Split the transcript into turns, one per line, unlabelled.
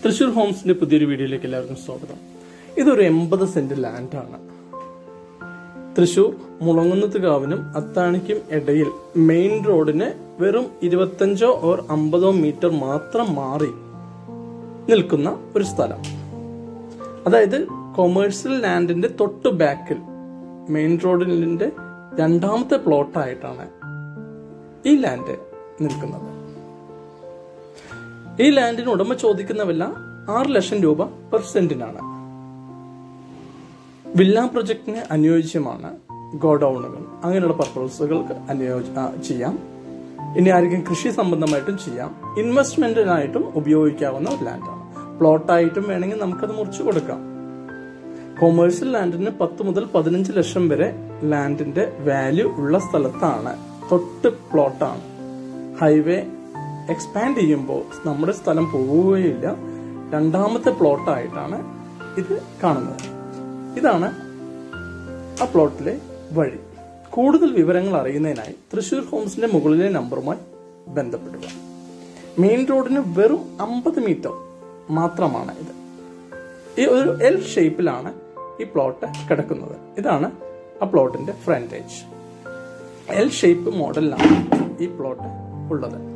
തൃശൂർ ഹോംസിന്റെ പുതിയൊരു വീഡിയോയിലേക്ക് എല്ലാവർക്കും സ്വാഗതം ഇതൊരു എൺപത് സെന്റ് ലാൻഡാണ് തൃശൂർ മുളങ്ങുന്നത്തുകാവിനും അത്താണിക്കും ഇടയിൽ മെയിൻ റോഡിന് വെറും ഇരുപത്തഞ്ചോ ഓർ അമ്പതോ മീറ്റർ മാത്രം മാറി നിൽക്കുന്ന ഒരു സ്ഥലം അതായത് കൊമേഴ്സ്യൽ ലാൻഡിന്റെ തൊട്ടു ബാക്കിൽ മെയിൻ റോഡിന്റെ രണ്ടാമത്തെ പ്ലോട്ടായിട്ടാണ് ഈ ലാൻഡ് നിൽക്കുന്നത് ഈ ലാൻഡിന് ഉടമ ചോദിക്കുന്ന വില ആറ് ലക്ഷം രൂപ പെർ സെന്റിനാണ് വില്ല പ്രൊജക്ടിന് അനുയോജ്യമാണ് ഗോഡൌണുകൾ അങ്ങനെയുള്ള പർപ്പസുകൾക്ക് അനുയോജ ആ, ചെയ്യാം ഇനി ആരെങ്കിലും കൃഷി സംബന്ധമായിട്ടും ചെയ്യാം ഇൻവെസ്റ്റ്മെന്റിനായിട്ടും ഉപയോഗിക്കാവുന്ന ഒരു ലാൻഡാണ് പ്ലോട്ടായിട്ടും വേണമെങ്കിൽ നമുക്കത് മുറിച്ചു കൊടുക്കാം കൊമേഴ്സ്യൽ ലാൻഡിന് പത്ത് മുതൽ പതിനഞ്ച് ലക്ഷം വരെ ലാൻഡിന്റെ വാല്യൂ ഉള്ള സ്ഥലത്താണ് തൊട്ട് പ്ലോട്ടാണ് ഹൈവേ എക്സ്പാൻഡ് ചെയ്യുമ്പോൾ നമ്മുടെ സ്ഥലം പോവുകയില്ല രണ്ടാമത്തെ പ്ലോട്ടായിട്ടാണ് ഇത് കാണുന്നത് ഇതാണ് ആ പ്ലോട്ടിലെ വഴി കൂടുതൽ വിവരങ്ങൾ അറിയുന്നതിനായി തൃശൂർ ഹോംസിന്റെ മുകളിലെ നമ്പറുമായി ബന്ധപ്പെടുക മെയിൻ റോഡിന് വെറും അമ്പത് മീറ്റർ മാത്രമാണ് ഇത് ഈ ഒരു എൽ ഷേപ്പിലാണ് ഈ പ്ലോട്ട് കിടക്കുന്നത് ഇതാണ് ആ പ്ലോട്ടിന്റെ ഫ്രണ്ടേജ് എൽ ഷേപ്പ് മോഡലിലാണ് ഈ പ്ലോട്ട് ഉള്ളത്